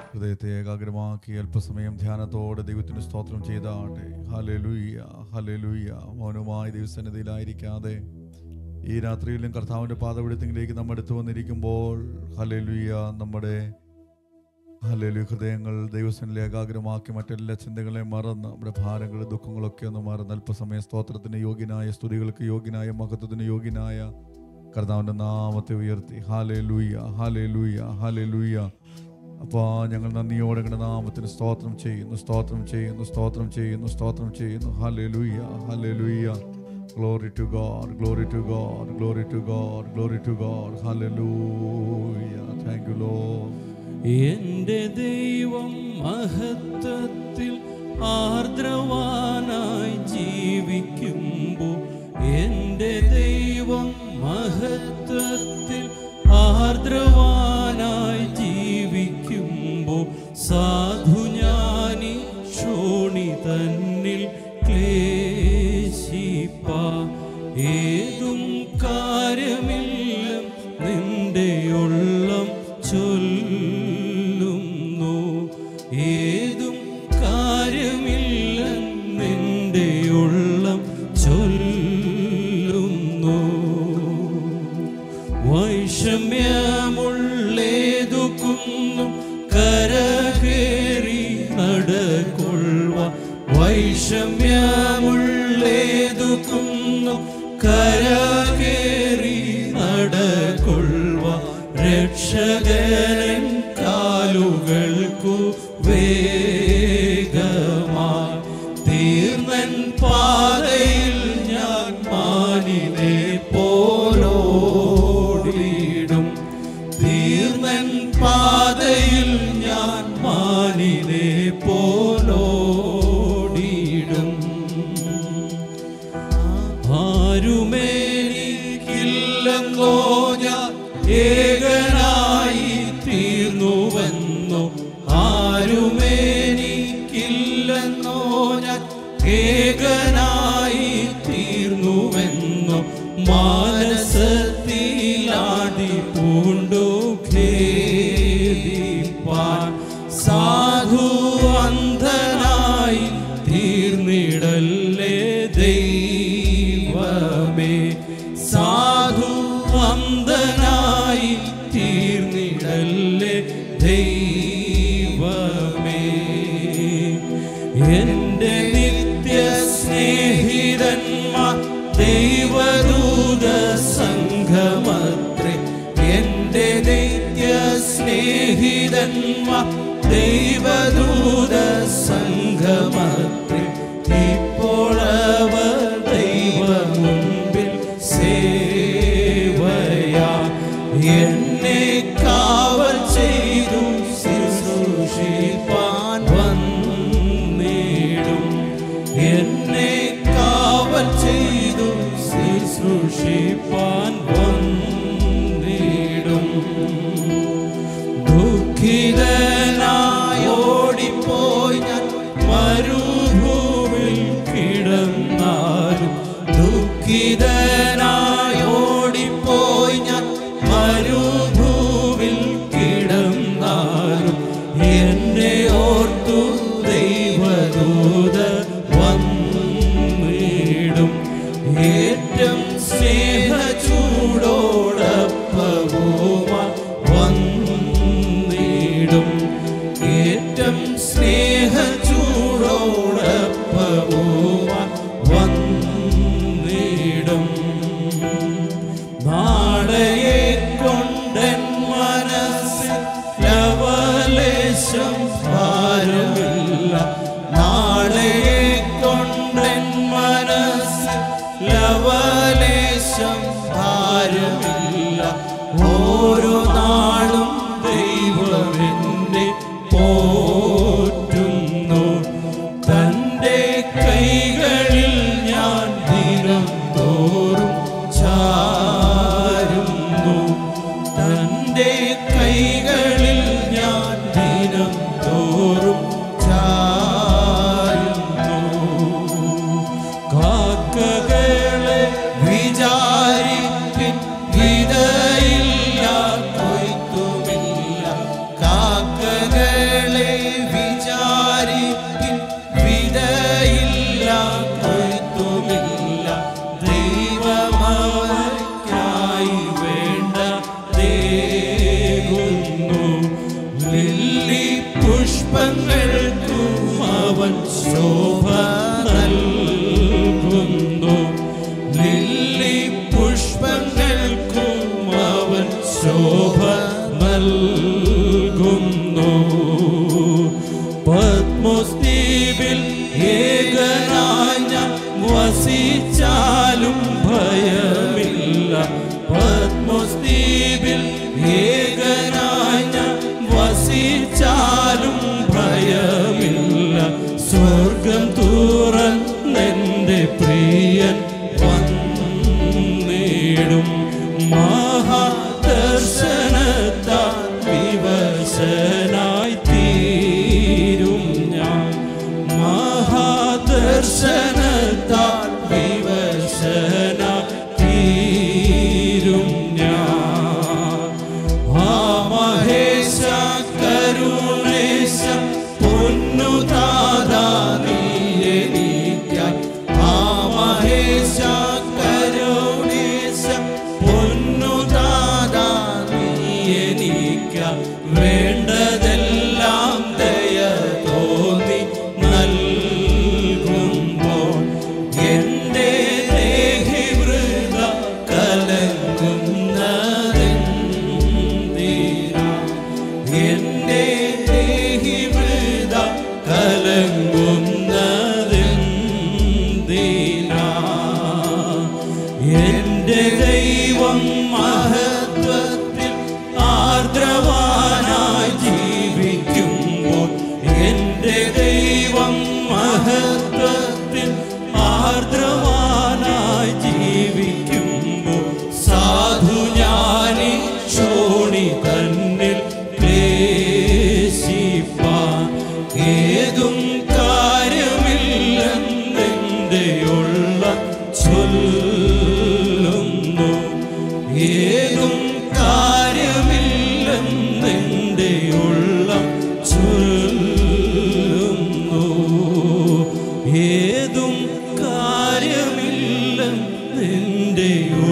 ഹൃദയത്തെ ഏകാഗ്രമാക്കി അല്പസമയം ധ്യാനത്തോടെ ദൈവത്തിന് സ്തോത്രം ചെയ്താട്ടെ ഹലലുയ്യ ഹലലുയ്യ മൗനമായ ദൈവസന്നിധിയിലായിരിക്കാതെ ഈ രാത്രിയിലും കർത്താവിൻ്റെ പാതപിടുത്തിലേക്ക് നമ്മൾ എടുത്തു വന്നിരിക്കുമ്പോൾ ഹലലുയ്യ നമ്മുടെ ഹലലു ഹൃദയങ്ങൾ ദൈവസനിൽ ഏകാഗ്രമാക്കി മറ്റെല്ലാ ചിന്തകളെയും മറന്ന് നമ്മുടെ ഭാരങ്ങൾ ദുഃഖങ്ങളൊക്കെ ഒന്ന് മറന്ന് അല്പസമയം സ്തോത്രത്തിന് യോഗ്യനായ സ്തുതികൾക്ക് യോഗ്യനായ മഹത്വത്തിന് യോഗ്യനായ കർത്താവിൻ്റെ നാമത്തെ ഉയർത്തി ഹാലേ ലൂയ്യ ഹാലേ ലൂയ്യ ഹാലേ ലൂയ്യ അപ്പോൾ ഞങ്ങൾ നന്ദിയോടെ ഞങ്ങളുടെ നാമത്തിന് സ്തോത്രം ചെയ്യുന്നു സ്തോത്രം ചെയ്യുന്നു സ്തോത്രം ചെയ്യുന്നു സ്തോത്രം ചെയ്യുന്നു ഹാലേ hallelujah hallelujah glory to God glory to God glory to God glory to God hallelujah thank you law എന്റെ ദൈവം മഹത്വത്തിൽ ആർദ്രവാനായി ജീവിക്കുമ്പോൾ എന്റെ ദൈവം മഹത്വത്തിൽ ആർദ്രവാനായി ജീവിക്കുമ്പോൾ സാധു ഞാനി ക്ഷോണി തന്നിൽ ക്ലേശിപ്പ ഏതും കാര്യമില്ല നിന്റെ ഉള്ളം ചൊല്ലുന്നു ഏതും കാര്യമില്ല നിന്റെ ഉള്ളം ചൊല്ലുന്നു വൈഷമ്യമുള്ളേതു കുന്നും കരകേറി നടകൊള്ളുവ വൈഷമ്യമുള്ളേതു കുന്നും കരകേറി നടകൊള്ളുവ രക്ഷകരൻ കാലുകൾക്കു വേഗമായി തീർന്നൻ പാതയിൽ ഞാൻ മാനിനെ പോലോടിയിടും തീർന്നൻ പാതയിൽ ഞാൻ മാനിനെ പോലോടിയിടും ആരുമേനിക്കില്ലെന്നോ ഞാൻ ഏകനായി തീർന്നുവെന്നോ ആരുമേനിക്കില്ലെന്നോ ഞാൻ ഏകനായി തീർന്നുവെന്നോ മാനസത്തിലാടി പൂണ്ടു ഖേദിപ്പാൻ സാധു അന്ധനായി തീർന്നിടല്ലേ ദൈവമേ സാധു അന്ധനായി തീർന്നിടല്ലേ ദൈവമേ എന്റെ നിത്യ സ്നേഹിതന്മാർ ദൈവദൂത സംഘമത്രേ എന്റെ നിത്യ സ്നേഹിതന്മാർ ദൈവദൂത സംഘമത്രേ ഇപ്പോൾ അവർ ദൈവ മുമ്പിൽ സേവയാ എന്നെ കാവൽ ചെയ്തു ശുശ്രൂഷിപ്പാൻ വന്നിടും എന്നെ കാവൽ ചെയ്തു ശുശ്രൂഷിപ്പാൻ വന്നിടും ദുഃഖിതനായോടിപ്പോയി ഞാൻ മരുഭൂവിൽ കിടന്നാലും ദുഃഖിതനായോടിപ്പോയി ഞാൻ മരുഭൂവിൽ കിടന്നാലും എന്നെ ഓർത്തു ദൈവദൂത വന്നിടും ഏറ്റം സ്നേഹ ചൂടോടപ്പവുമാ വന്നിടും ഏറ്റം സ്നേഹ ചൂടോടപ്പവുമാ വന്നിടും നാളെയെ കൊണ്ടൻ മനസ്സിൽ ലവലേശം ഭാരമില്ല നാളെയെ കൊണ്ടൻ മനസ്സിൽ ലവലേശം ഭാരമില്ല ഓരോ നാളും ദൈവമെന്നെ പോറ്റുന്നു തൻ്റെ കൈകളിൽ ഞാൻ ദിനം തോറും ചാരുന്നു തൻ്റെ കൈകളിൽ ഞാൻ ദിനം തോറും ചാരുന്നു കാക്കകളെ വിചാരിപ്പിൻ വിതയില്ല കൊയ്ത്തുമില്ല കാക്കകളെ ശോഭ നൽകുന്നു പത്മസ്തീപിൽ ഏകനായി ഞാൻ വസിച്ചാലും ഭയമില്ല പത്മസ്തീപിൽ ഏകനായി ഞാൻ വസിച്ചാലും ഭയമില്ല സ്വർഗം തുറന്നെന്റെ പ്രിയൻ വന്നിടും മഹാദർശനത്താൽ വിവശനായി തീരും ഞാൻ മഹാദർശനത്താൽ വിവശനായി തീരും ഞാൻ ആ മഹേശ കരുണേശ പൊന്നുതാതാ നീ എനിക്കായി ആ മഹേശ കരുണേശ പൊന്നുതാതാ നീ എനിക്കായി വേണ്ടതെല്ലാം ദയ തോന്നി നൽകുമ്പോൾ എൻ്റെ ദേഹി വൃത കലങ്ങുന്നതെന്തിനാ എൻ്റെ ദേഹി വൃത കലങ്ങുന്നതെന്തിനാ എൻ്റെ ദൈവം മഹത്വത്തിൽ ആർദ്രവാനായി ജീവിക്കുമ്പോൾ എൻ്റെ ദൈവം മഹത്വത്തിൽ ആർദ്രവാനായി ജീവിക്കുമ്പോൾ സാധു ഞാനി ചോണി തന്നിൽ ക്ലേശിപ്പാൻ ഏതും കാര്യമില്ലെന്നെൻ്റെ ഉള്ള ചൊല്ലുന്നു ഏതും കാര്യമില്ലെന്നെൻ്റെ ഉള്ള ചൊല്ലുന്നു ഏതും കാര്യമില്ലെന്നെൻ്റെ